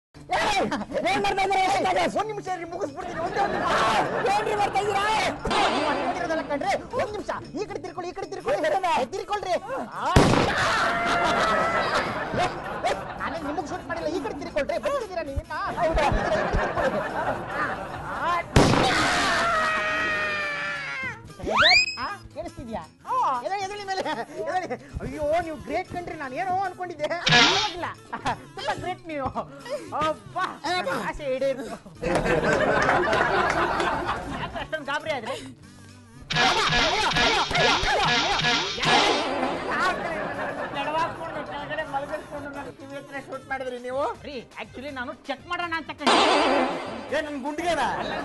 ಏನ್ ಮಾಡ್ತಾ ಇದ್ದೀರಾ ಒಂದ್ ನಿಮಿಷ ಇರ್ರಿ ಮುಗಿಸ್ಬಿಡ್ತೀನಿ ಒಂದೇ ಒಂದ್ ನಿಮಿಷ ಏನ್ರಿ ಮಾಡ್ತಾ ಇದ್ದೀರಾ ನೀವು ಅನ್ಕೊಂಡಿರೋದಲ್ಲ ಕಣ್ರಿ ಒಂದ್ ನಿಮಿಷ ಈ ಕಡೆ ತಿರ್ಕೊಳ್ಳಿ ಈ ಕಡೆ ತಿರ್ಕೊಳ್ಳಿ ಏ, ತಿರ್ಕೊಳ್ರಿ ನಾನೇ ನಿಮಗ್ ಶೂಟ್ ಮಾಡಿಲ್ಲ ಈ ಕಡೆ ತಿರ್ಕೊಳ್ರಿ ಬಂದಿದ್ದೀರಾ ನೀವು ಇನ್ನ? ಹೌದಾ? ಈ ಕಡೆ ತಿರ್ಕೊಳ್ಳಿ. ಆ, ಕೇಳಿಸ್ತಿದ್ಯಾ ಎದಳಿ ಎದಳಿ ಮೇಲೆ ಎದಳಿ ಅಯ್ಯೋ ನೀವು ಗ್ರೇಟ್ ಕಂಡ್ರಿ ನಾನು ಏನೋ ಅನ್ಕೊಂಡಿದ್ದೆ ಪರವಾಗಿಲ್ಲ. ತುಂಬಾ ಗ್ರೇಟ್ ನೀವು ಅಬ್ಬಾ ನನ್ನ ಆಸೆ ಈಡೇರು ಯಾಕೆ ಅಷ್ಟೊಂದು ಗಾಬರಿ ಆದ್ರೆ ಕೆಳವಾಗ್ಕೊಂಡು ಕೆಳಗಡೆ ಮಲಗಿಸ್ಕೊಂಡು ನನ್ನ ಕಿವಿ ಹತ್ರ ಶೂಟ್ ಮಾಡಿದ್ರಿ ನೀವು ರೀ ಆಕ್ಚುಲಿ ನಾನು ಚೆಕ್ ಮಾಡೋಣ ಅಂತ ಏನ್ ನನ್ ಗುಂಡಿಗೆನ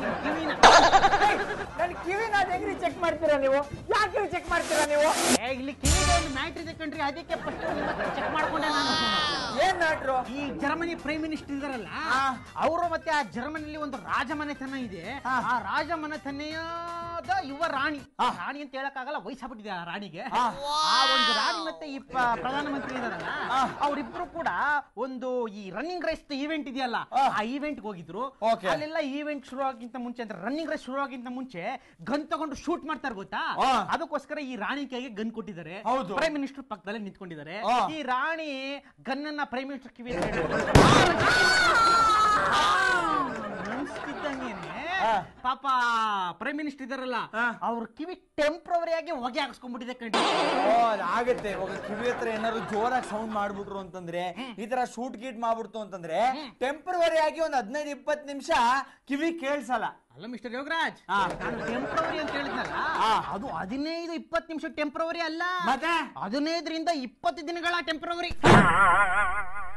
ನನ್ನ ಕಿವಿನ ಹೆಂಗ್ರಿ ಚೆಕ್ ಮಾಡ್ತೀರಾ ನೀವು ಯಾಕೆ ಚೆಕ್ ಮಾಡ್ತೀರಾ ನೀವು ಏ ಇಲ್ಲಿ ಕಿವಿಗೆ ಒಂದು ಮ್ಯಾಟ್ರ್ ಇದೆ ಕಣ್ರಿ ಅದಕ್ಕೆ ಫಸ್ಟ್ ನಿಮ್ಮ ಹತ್ರ ಚೆಕ್ ಮಾಡ್ಕೊಂಡೆ ನಾನು ಏನ್ ನಾಟ್ರು ಈ ಜರ್ಮನಿ ಪ್ರೈಮ್ ಮಿನಿಸ್ಟರ್ ಇದಾರಲ್ಲ ಅವರು ಮತ್ತೆ ಆ ಜರ್ಮನಿಲಿ ಒಂದು ರಾಜಮನೆತನ ಇದೆ ಆ ರಾಜಮನೆತನದ ಯುವ ರಾಣಿ ಆ ರಾಣಿ ಅಂತ ಹೇಳಕ್ಕಾಗಲ್ಲ ವಯಸ್ಸಾಗ್ಬಿಟ್ಟಿದೆ ಆ ರಾಣಿಗೆ ಆ ಒಂದು ರಾಣಿ ಮತ್ತೆ ಈ ಪ- ಪ್ರಧಾನಮಂತ್ರಿ ಇದಾರಲ್ಲ ಅವರಿಬ್ರು ಕೂಡ ಒಂದು ಈ ರನ್ನಿಂಗ್ ರೇಸ್ ಈವೆಂಟ್ ಇದೆಯಲ್ಲ ಆ ಈವೆಂಟ್ ಹೋಗಿದ್ರು Okay. ಅಲ್ಲೆಲ್ಲ ಈವೆಂಟ್ ಶುರು ಆಗಿಂತ ಮುಂಚೆ ಅಂದ್ರೆ ರನ್ನಿಂಗ್ ರೇಸ್ ಶುರು ಆಗಿಂತ ಮುಂಚೆ ಗನ್ ತಗೊಂಡು ಶೂಟ್ ಮಾಡ್ತಾರೆ ಗೊತ್ತಾ ಆ. ಅದಕ್ಕೋಸ್ಕರ ಈ ರಾಣಿ ಕೈಗೆ ಗನ್ ಕೊಟ್ಟಿದ್ದಾರೆ ಹೌದು. ಪ್ರೈಮ್ ಮಿನಿಸ್ಟರ್ ಪಕ್ಕದಲ್ಲೇ ನಿಂತ್ಕೊಂಡಿದ್ದಾರೆ ಆ. ಈ ರಾಣಿ ಗನ್ನನ್ನ ಪ್ರೈಮ್ ಮಿನಿಸ್ಟರ್ ಕಿವಿ ಅನ್ಸ್ತಿದ್ದಂಗೆನೆ ಆ. ಪಾಪ ಪ್ರೈಮ್ ಮಿನಿಸ್ಟರ್ ಇದಾರಲ್ಲ ಆ. ಅವ್ರ ಕಿವಿ ಟೆಂಪ್ರವರಿ ಆಗಿ ಹೊಗೆ ಹಾಕ್ಸ್ಕೊಂಡ್ಬಿಟ್ಟಿದೆ ಕಣ್ರಿ ಓ ಅದಾಗತ್ತೆ ಇವಾಗ ಕಿವಿ ಹತ್ರ ಏನಾದ್ರು ಜೋರಾಗಿ ಸೌಂಡ್ ಮಾಡ್ಬಿಟ್ರು ಅಂತಂದ್ರೆ ಈ ತರ ಶೂಟ್ ಗೀಟ್ ಮಾಡ್ಬಿಡ್ತು ಅಂತಂದ್ರೆ ಟೆಂಪರವರಿ ಆಗಿ ಒಂದ್ ಹದಿನೈದು ಇಪ್ಪತ್ತು ನಿಮಿಷ ಕಿವಿ ಕೇಳ್ಸಲ್ಲ ಅಲ್ಲ ಮಿಸ್ಟರ್ ಯೋಗರಾಜ್ ಆ. ನಾನು ಟೆಂಪ್ರವರಿ ಅಂತ ಹೇಳಿದ್ನಲ್ಲ ಆ. ಅದು ಹದಿನೈದು ಇಪ್ಪತ್ತು ನಿಮಿಷ ಟೆಂಪ್ರವರಿ ಅಲ್ಲ ಮತ್ತೆ ಹದಿನೈದರಿಂದ ಇಪ್ಪತ್ತು ದಿನಗಳ ಟೆಂಪ್ರವರಿ